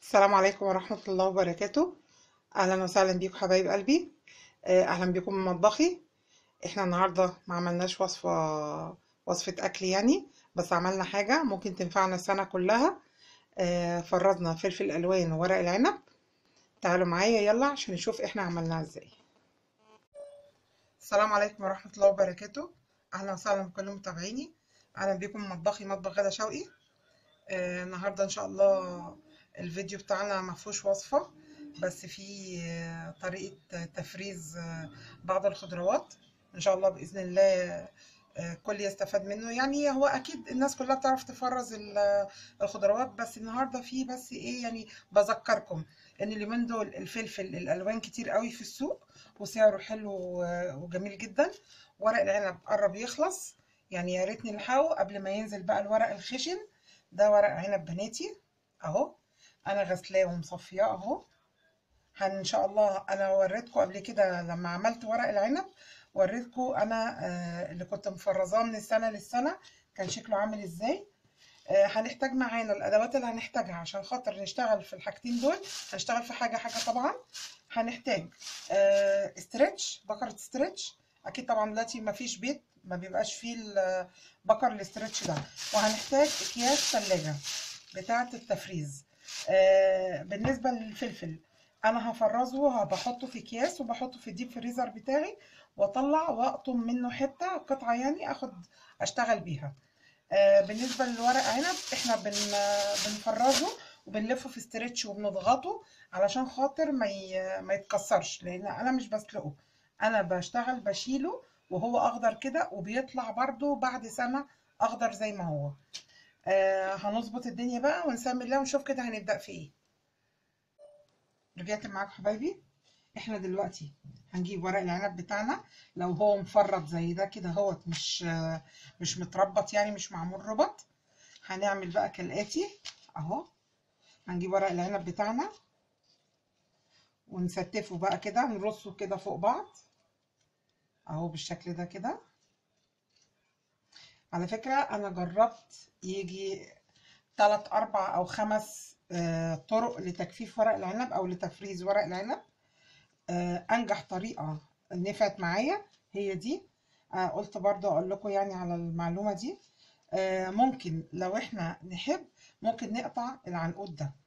السلام عليكم ورحمة الله وبركاته أهلا وسهلا بيكم حبايب قلبي آه، أهلا بيكم من مطبخي احنا النهاردة ما عملناش وصفة وصفة أكل يعني بس عملنا حاجة ممكن تنفعنا السنة كلها آه، فرزنا فلفل ألوان وورق العنب تعالوا معايا يلا عشان نشوف احنا عملناها ازاي السلام عليكم ورحمة الله وبركاته أهلا وسهلا بكل متابعيني أهلا بيكم من مطبخي مطبخ غدا شوقي آه، النهاردة إن شاء الله الفيديو بتاعنا ما فيهوش وصفة بس فيه آه، طريقة تفريز آه، بعض الخضروات إن شاء الله بإذن الله آه، كل يستفاد منه يعني هو أكيد الناس كلها بتعرف تفرز ال- الخضروات بس النهاردة فيه بس إيه يعني بذكركم إن اليومين دول الفلفل الألوان كتير قوي في السوق وسعره حلو و- وجميل جدا ورق العنب قرب يخلص يعني يا ريت نلحقه قبل ما ينزل بقى الورق الخشن ده ورق عنب بناتي اهو انا غسلاه ومصفياه اهو هن ان شاء الله انا وريتكم قبل كده لما عملت ورق العنب وريتكم انا آه، اللي كنت مفرزاه من السنه للسنه كان شكله عامل ازاي آه، هنحتاج معانا الادوات اللي هنحتاجها عشان خاطر نشتغل في الحاجتين دول هنشتغل في حاجه حاجه طبعا هنحتاج آه، استرتش بكره استرتش اكيد طبعا دلوقتي ما فيش بيت ما بيبقاش فيه ال- بكر الاسترتش ده وهنحتاج اكياس ثلاجه بتاعه التفريز آه، بالنسبه للفلفل انا هفرزه بحطه في اكياس وبحطه في الديب فريزر بتاعي واطلع واقطم منه حته قطعه يعني اخد اشتغل بيها آه، بالنسبة للورق عنب احنا بن بنفرزه وبنلفه في استرتش وبنضغطه علشان خاطر ما ي... ما يتكسرش لان انا مش بسلقه انا بشتغل بشيله وهو اخضر كده وبيطلع برضو بعد سنة اخضر زي ما هو آه هنظبط الدنيا بقى ونسمي الله ونشوف كده هنبدأ في ايه رجعت معاكم حبايبي احنا دلوقتي هنجيب ورق العنب بتاعنا لو هو مفرط زي ده كده هو مش مش متربط يعني مش معمول ربط هنعمل بقى كالآتي اهو هنجيب ورق العنب بتاعنا ونستفه بقى كده نرصه كده فوق بعض اهو بالشكل ده كده على فكرة انا جربت يجي تلات اربع او خمس آه، طرق لتجفيف ورق العنب او لتفريز ورق العنب آه، انجح طريقة نفعت معايا هي دي آه، قلت برضو اقول لكم يعني على المعلومة دي آه، ممكن لو احنا نحب ممكن نقطع العنقود ده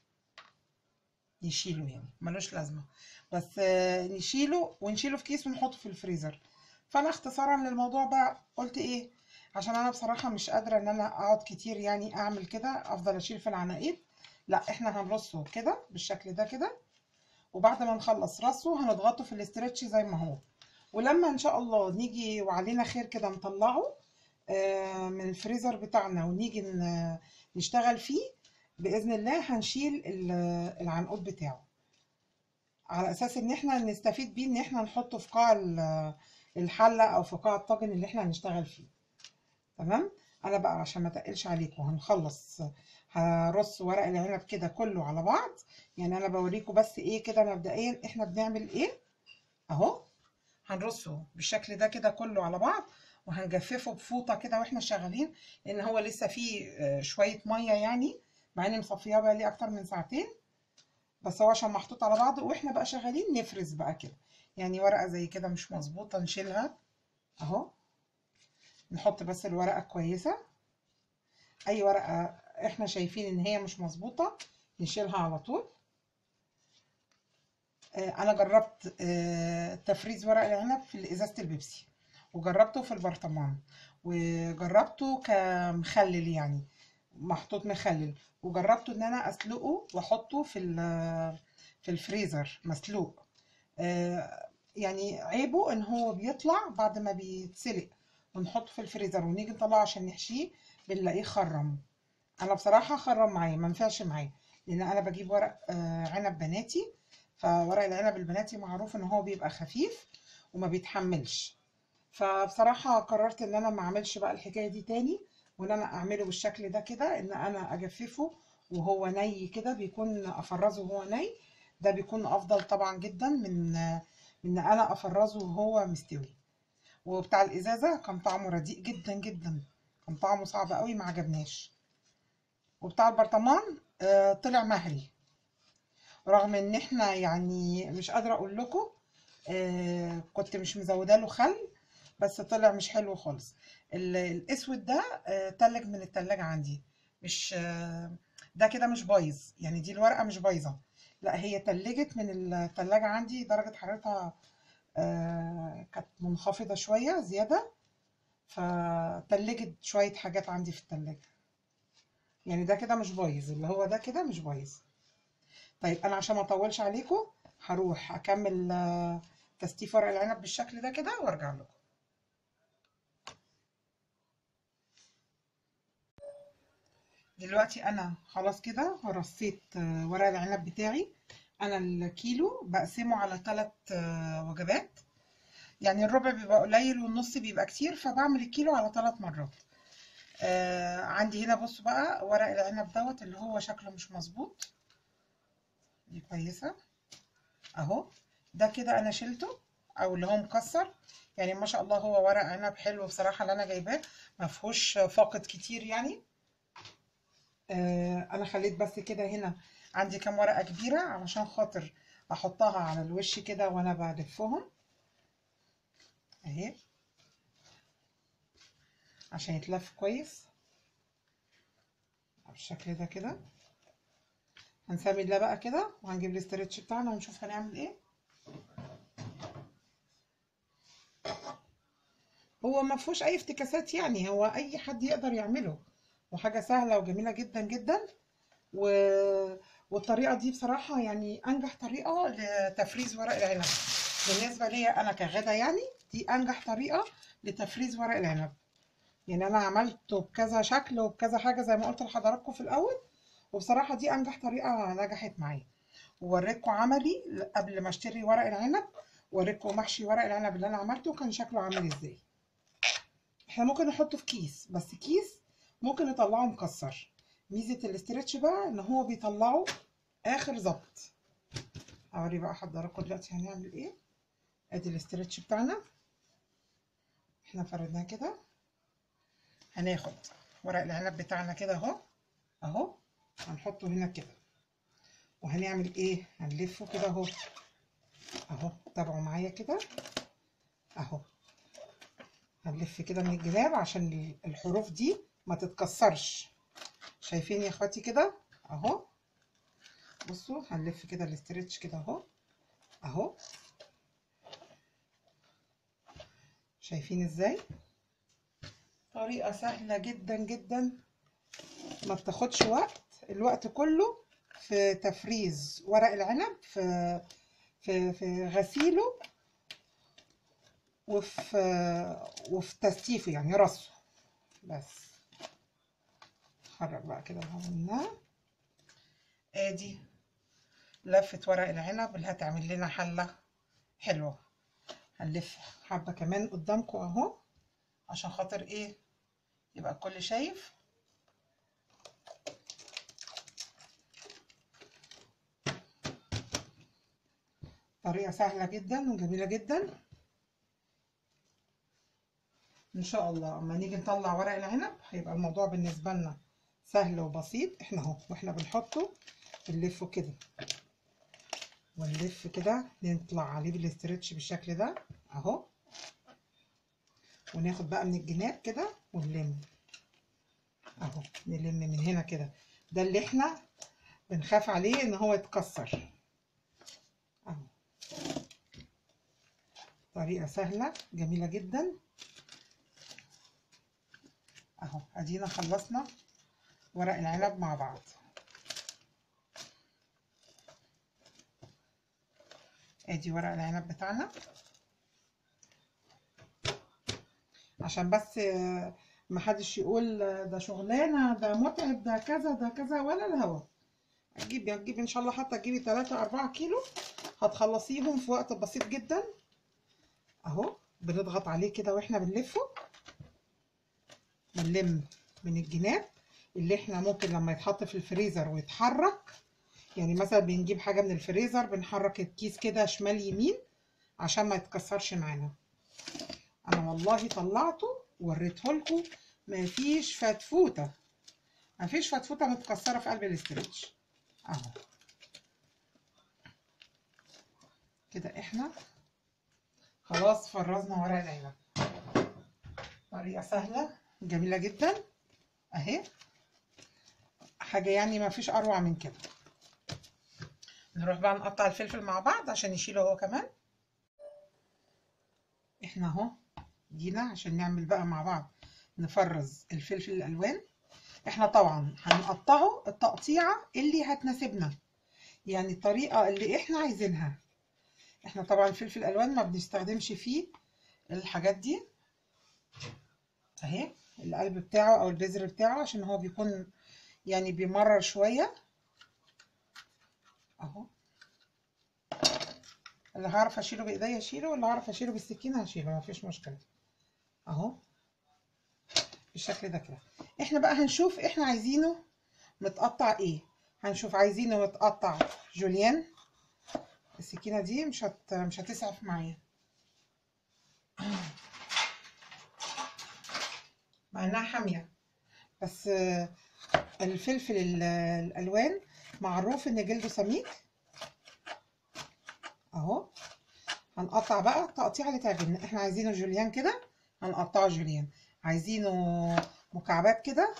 نشيله يعني ملوش لازمة بس آه، نشيله ونشيله في كيس ونحطه في الفريزر فانا اختصارا للموضوع بقى قلت ايه عشان انا بصراحة مش قادرة ان انا اقعد كتير يعني اعمل كده افضل اشيل في العناقيد لا احنا هنرصه كده بالشكل ده كده وبعد ما نخلص رصه هنضغطه في الاسترتش زي ما هو ولما ان شاء الله نيجي وعلينا خير كده نطلعه آه، من الفريزر بتاعنا ونيجي ن- نشتغل فيه بإذن الله هنشيل ال- العنقود بتاعه على أساس إن احنا نستفيد بيه إن احنا نحطه في قاع ال- الحلة أو في قاع الطاجن اللي احنا هنشتغل فيه تمام أنا بقى عشان ما تقلش عليكم هنخلص هرص ورق العنب كده كله على بعض يعني أنا بوريكم بس إيه كده مبدئيا احنا بنعمل إيه أهو هنرصه بالشكل ده كده كله على بعض وهنجففه بفوطه كده واحنا شغالين لان هو لسه فيه آه، شويه ميه يعني مع اني مصفياه بقى لي اكتر من ساعتين بس هو عشان محطوط على بعض واحنا بقى شغالين نفرز بقى كده يعني ورقه زي كده مش مظبوطه نشيلها اهو نحط بس الورقه كويسه اي ورقه احنا شايفين ان هي مش مظبوطه نشيلها على طول آه، انا جربت آه، تفريز ورق العنب في ازازه البيبسي وجربته في البرطمان وجربته كمخلل يعني محطوط مخلل وجربته ان انا اسلقه واحطه في ال- في الفريزر مسلوق آه، يعني عيبه ان هو بيطلع بعد ما بيتسلق ونحطه في الفريزر ونيجي نطلعه عشان نحشيه بنلاقيه خرم انا بصراحه خرم معايا ما نفعش معايا لان انا بجيب ورق آه، عنب بناتي فورق العنب البناتي معروف ان هو بيبقى خفيف وما بيتحملش فبصراحة قررت ان انا ما اعملش بقى الحكاية دي تاني وان انا اعمله بالشكل ده كده ان انا اجففه وهو ني كده بيكون افرزه وهو ني ده بيكون افضل طبعا جدا من من ان انا افرزه وهو مستوي وبتاع الازازة كان طعمه رديء جدا جدا كان طعمه صعب قوي ما عجبناش وبتاع البرطمان آه، طلع مهري رغم ان احنا يعني مش قادره اقول لكم آه كنت مش مزوده له خل بس طلع مش حلو خالص ال- الاسود ده آه تلج من التلاجة عندي مش آه ده كده مش بايظ يعني دي الورقه مش بايظه لا هي تلجت من التلاجة عندي درجه حرارتها آه كانت منخفضه شويه زياده فتلجت شويه حاجات عندي في التلاجة يعني ده كده مش بايظ اللي هو ده كده مش بايظ طيب انا عشان ما اطولش عليكم هروح اكمل آه، تستيف ورق العنب بالشكل ده كده وارجع لكم دلوقتي انا خلاص كده رصيت آه، ورق العنب بتاعي انا الكيلو بقسمه على ثلاث وجبات يعني الربع بيبقى قليل والنص بيبقى كتير فبعمل الكيلو على ثلاث مرات آه عندي هنا بصوا بقى ورق العنب دوت اللي هو شكله مش مظبوط دي كويسة اهو ده كده انا شلته او اللي هو مكسر يعني ما شاء الله هو ورق عنب حلو بصراحة اللي انا جايباه ما فيهوش فاقد كتير يعني آه انا خليت بس كده هنا عندي كام ورقة كبيرة علشان خاطر احطها على الوش كده وانا بلفهم اهي عشان يتلف كويس بالشكل ده كده هنسمي الله بقى كده وهنجيب الاسترتش بتاعنا ونشوف هنعمل ايه هو ما فيهوش اي افتكاسات يعني هو اي حد يقدر يعمله وحاجة سهلة وجميلة جدا جدا و... والطريقة دي بصراحة يعني انجح طريقة لتفريز ورق العنب بالنسبة ليا انا كغدا يعني دي انجح طريقة لتفريز ورق العنب يعني انا عملته بكذا شكل وبكذا حاجة زي ما قلت لحضراتكم في الاول وبصراحة دي انجح طريقة نجحت معايا ووريتكم عملي قبل ما اشتري ورق العنب وريتكم محشي ورق العنب اللي انا عملته كان شكله عامل ازاي احنا ممكن نحطه في كيس بس كيس ممكن نطلعه مكسر ميزة الاسترتش بقى ان هو بيطلعه اخر ظبط اوري بقى حضراتكم دلوقتي هنعمل ايه ادي الاسترتش بتاعنا احنا فردناه كده هناخد ورق العنب بتاعنا كده اهو اهو هنحطه هنا كده وهنعمل ايه هنلفه كده اهو اهو تابعوا معايا كده اهو هنلف كده من الجناب عشان الحروف دي ما تتكسرش شايفين يا اخواتي كده اهو بصوا هنلف كده الاسترتش كده اهو اهو شايفين ازاي طريقة سهلة جدا جدا ما بتاخدش وقت الوقت كله في تفريز ورق العنب في في في غسيله وفي وفي تستيفه يعني رصه بس نخرج بقى كده منها ادي لفة ورق العنب اللي هتعمل لنا حلة حلوة هنلف حبة كمان قدامكم اهو عشان خاطر ايه يبقى الكل شايف طريقة سهلة جدا وجميلة جدا ان شاء الله اما نيجي نطلع ورق العنب هيبقى الموضوع بالنسبة لنا سهل وبسيط احنا اهو واحنا بنحطه بنلفه كده ونلف كده نطلع عليه بالاسترتش بالشكل ده اهو وناخد بقى من الجناب كده ونلم اهو نلم من هنا كده ده اللي احنا بنخاف عليه ان هو يتكسر اهو طريقة سهلة جميلة جدا اهو ادينا خلصنا ورق العنب مع بعض ادي ورق العنب بتاعنا عشان بس محدش يقول ده شغلانه ده متعب ده كذا ده كذا ولا الهوا هتجيبي هتجيبي ان شاء الله حتى تجيبي 3 4 كيلو هتخلصيهم في وقت بسيط جدا اهو بنضغط عليه كده واحنا بنلفه بنلم من الجناب اللي احنا ممكن لما يتحط في الفريزر ويتحرك يعني مثلا بنجيب حاجه من الفريزر بنحرك الكيس كده شمال يمين عشان ما يتكسرش معانا انا والله طلعته وريته لكم مفيش فتفوته مفيش فتفوته متكسره في قلب الاسترتش اهو كده احنا خلاص فرزنا ورق العنب طريقة سهلة جميلة جدا اهي حاجة يعني ما فيش اروع من كده نروح بقى نقطع الفلفل مع بعض عشان يشيله هو كمان احنا اهو جينا عشان نعمل بقى مع بعض نفرز الفلفل الالوان احنا طبعا هنقطعه التقطيعة اللي هتناسبنا يعني الطريقة اللي احنا عايزينها احنا طبعا الفلفل الالوان ما بنستخدمش فيه الحاجات دي اهي القلب بتاعه او البذر بتاعه عشان هو بيكون يعني بيمرر شوية اهو اللي هعرف اشيله بايديا اشيله واللي هعرف اشيله بالسكينة هشيله مفيش مشكلة اهو بالشكل ده كده احنا بقى هنشوف احنا عايزينه متقطع ايه هنشوف عايزينه متقطع جوليان السكينة دي مش هت... مش هتسعف معايا مع انها حامية بس الفلفل الالوان معروف ان جلده سميك اهو هنقطع بقى التقطيعة اللي تعجبنا احنا عايزينه جوليان كده هنقطعه جوليان عايزينه مكعبات كده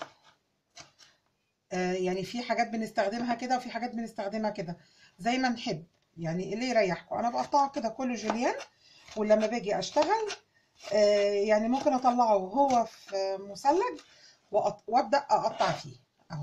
آه يعني في حاجات بنستخدمها كده وفي حاجات بنستخدمها كده زي ما نحب يعني اللي يريحكم انا بقطعه كده كله جوليان ولما باجي اشتغل آه يعني ممكن اطلعه وهو في مثلج وابدا اقطع فيه اهو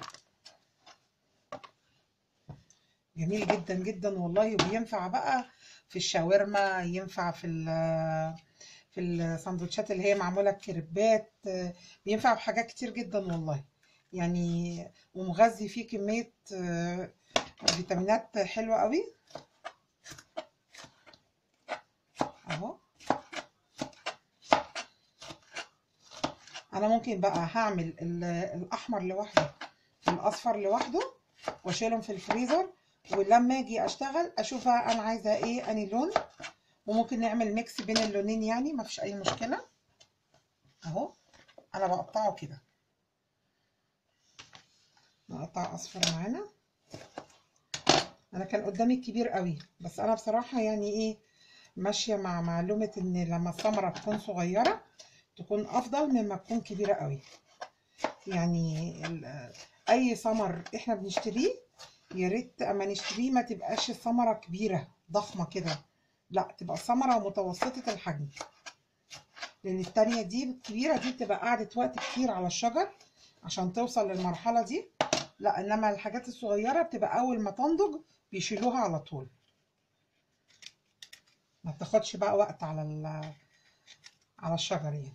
جميل جدا جدا والله وبينفع بقى في الشاورما ينفع في في السندوتشات اللي هي معموله كريبات بينفع في حاجات كتير جدا والله يعني ومغذي فيه كميه فيتامينات حلوه قوي اهو انا ممكن بقى هعمل الاحمر لوحده والاصفر لوحده واشيلهم في الفريزر ولما اجي اشتغل اشوف انا عايزه ايه اني لون وممكن نعمل ميكس بين اللونين يعني ما فيش اي مشكله اهو انا بقطعه كده نقطع اصفر معانا انا كان قدامي الكبير قوي بس انا بصراحه يعني ايه ماشيه مع معلومه ان لما الثمره تكون صغيره تكون افضل مما تكون كبيره قوي يعني اي ثمر احنا بنشتريه يا ريت اما نشتريه ما تبقاش الثمره كبيره ضخمه كده لا تبقى الثمره متوسطه الحجم لان التانية دي الكبيره دي بتبقى قعدت وقت كتير على الشجر عشان توصل للمرحله دي لا انما الحاجات الصغيره بتبقى اول ما تنضج بيشيلوها على طول ما بتاخدش بقى وقت على على الشجر يعني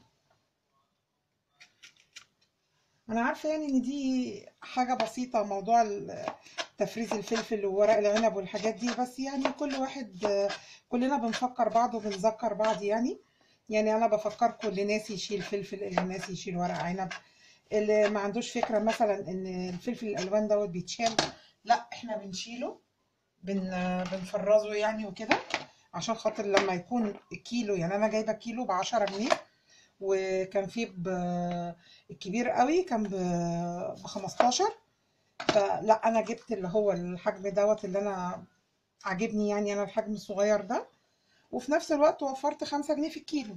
انا عارفه يعني ان دي حاجه بسيطه موضوع تفريز الفلفل وورق العنب والحاجات دي بس يعني كل واحد كلنا بنفكر بعض وبنذكر بعض يعني يعني انا بفكركم اللي ناسي يشيل فلفل اللي ناسي يشيل ورق عنب اللي ما عندوش فكره مثلا ان الفلفل الالوان دوت بيتشال لا احنا بنشيله بن بنفرزه يعني وكده عشان خاطر لما يكون الكيلو يعني انا جايبه كيلو ب 10 جنيه وكان فيه الكبير قوي كان ب 15 فلا انا جبت اللي هو الحجم دوت اللي انا عاجبني يعني انا الحجم الصغير ده وفي نفس الوقت وفرت 5 جنيه في الكيلو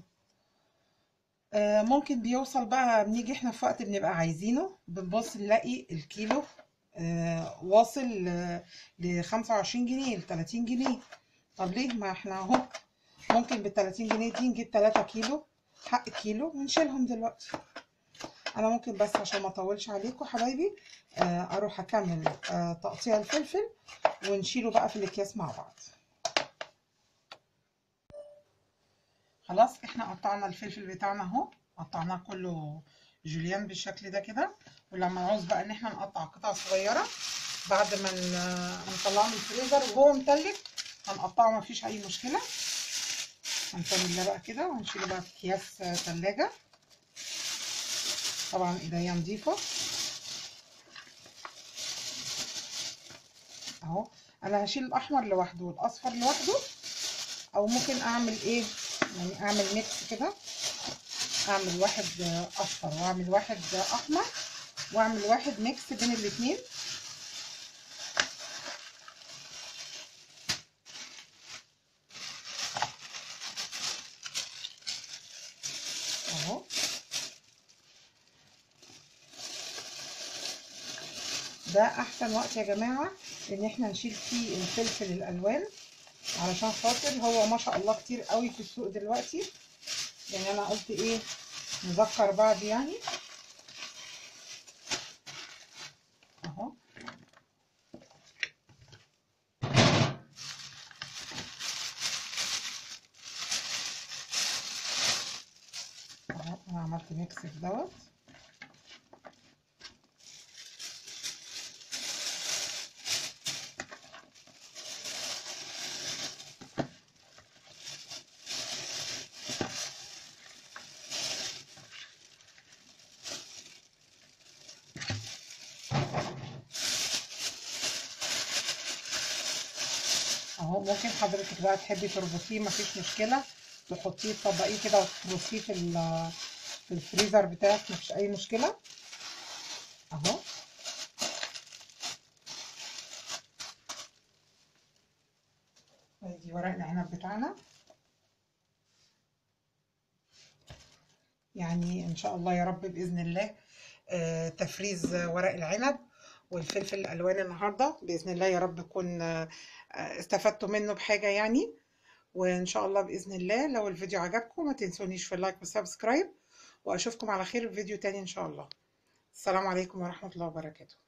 ممكن بيوصل بقى بنيجي احنا في وقت بنبقى عايزينه بنبص نلاقي الكيلو واصل ل 25 جنيه ل 30 جنيه طب ليه ما احنا اهو ممكن بال 30 جنيه دي نجيب 3 كيلو حق كيلو ونشيلهم دلوقتي انا ممكن بس عشان ما اطولش عليكم حبايبي اروح اكمل تقطيع الفلفل ونشيله بقى في الاكياس مع بعض خلاص احنا قطعنا الفلفل بتاعنا اهو قطعناه كله جوليان بالشكل ده كده ولما نعوز بقى ان احنا نقطع قطع صغيره بعد ما نطلعه من الفريزر وهو متلج هنقطعه مفيش اي مشكله هنسمي ده بقى كده وهنشيله بقى في اكياس تلاجة طبعا ايديا نضيفه اهو انا هشيل الاحمر لوحده والاصفر لوحده او ممكن اعمل ايه يعني اعمل ميكس كده اعمل واحد اصفر واعمل واحد احمر واعمل واحد ميكس بين الاتنين ده احسن وقت يا جماعه ان احنا نشيل فيه الفلفل الالوان علشان خاطر هو ما شاء الله كتير قوي في السوق دلوقتي يعني انا قلت ايه نذكر بعض يعني اهو اهو انا عملت ميكس في دوت اهو ممكن حضرتك بقى تحبي تربطيه مفيش مشكله تحطيه تطبقيه كده وترصيه في ال- في الفريزر بتاعك مفيش اي مشكله اهو ادي ورق العنب بتاعنا يعني ان شاء الله يا رب باذن الله آه، تفريز ورق العنب والفلفل الالوان النهارده باذن الله يا رب يكون آه، آه، استفدتوا منه بحاجه يعني وان شاء الله باذن الله لو الفيديو عجبكم ما تنسونيش في اللايك والسبسكرايب واشوفكم على خير في فيديو تاني ان شاء الله السلام عليكم ورحمه الله وبركاته